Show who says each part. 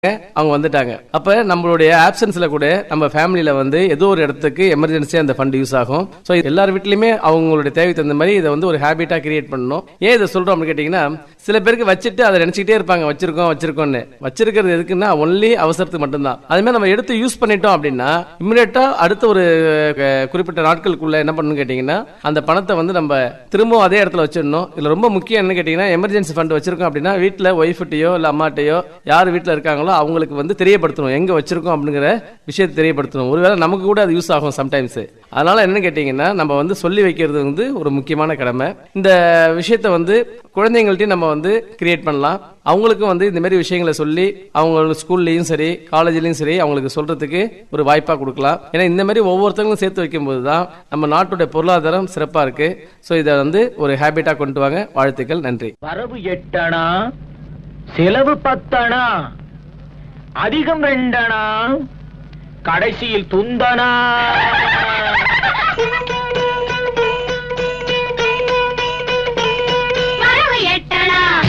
Speaker 1: அவங்க வந்துட்டாங்க அப்ப நம்மளுடைய ஆப்சன்ஸ்ல கூட நம்ம ஃபேமிலியில வந்து ஏதோ ஒரு இடத்துக்கு எமர்ஜென்சியா அந்த ஃபண்ட் யூஸ் ஆகும் ஸோ எல்லார் வீட்லயுமே அவங்களுடைய தேவைக்கு தகுந்த மாதிரி இதை வந்து ஒரு ஹேபிட்டா கிரியேட் பண்ணணும் ஏன் இதை சொல்றோம் அப்படின்னு கேட்டீங்கன்னா சில பேருக்கு வச்சுட்டு அதை நினைச்சிட்டே இருப்பாங்க வச்சிருக்கோம் வச்சிருக்கோம்னு வச்சிருக்கிறது எதுக்குன்னா ஒன்லி அவசரத்துக்கு மட்டும்தான் அதே மாதிரி நம்ம எடுத்து யூஸ் பண்ணிட்டோம் அப்படின்னா இமிடியேட்டா அடுத்த ஒரு அஹ், குறிப்பிட்ட நாட்களுக்குள்ள என்ன பண்ணணும்னு கேட்டீங்கன்னா அந்த பணத்தை வந்து நம்ம திரும்பவும் அதே இடத்துல வச்சிடணும் இதுல ரொம்ப முக்கியம் என்ன கேட்டீங்கன்னா எமர்ஜென்சி ஃபண்ட் வச்சிருக்கோம் அப்படின்னா வீட்டுல ஒய்ஃப்ட்டையோ இல்ல அம்மாட்டையோ யார் வீட்டுல இருக்காங்களோ அவங்களுக்கு வந்து தெரியப்படுத்தணும் எங்க வச்சிருக்கோம் அப்படிங்கிற விஷயத்தை தெரியப்படுத்தணும் ஒருவேளை நமக்கு கூட அது யூஸ் ஆகும் சம்டைம்ஸ் அதனால என்ன கேட்டீங்கன்னா நம்ம வந்து சொல்லி வைக்கிறது வந்து ஒரு முக்கியமான கடமை இந்த விஷயத்தை வந்து குழந்தைங்கள்ட்டையும் நம்ம வந்து கிரியேட் பண்ணலாம் அவங்களுக்கும் வந்து இந்த மாதிரி விஷயங்களை சொல்லி அவங்க ஸ்கூல்லையும் சரி காலேஜ்லயும் சரி அவங்களுக்கு சொல்றதுக்கு ஒரு வாய்ப்பா கொடுக்கலாம் ஏன்னா இந்த மாதிரி ஒவ்வொருத்தங்களும் சேர்த்து வைக்கும்போது தான் நம்ம நாட்டுடைய பொருளாதாரம் சிறப்பா இருக்கு ஸோ இதை வந்து ஒரு ஹேபிட்டா கொண்டு வாங்க வாழ்த்துக்கள் நன்றி
Speaker 2: வரவு எட்டணா செலவு பத்தணா அதிகம் ரெண்டணா கடைசியில் துந்தனா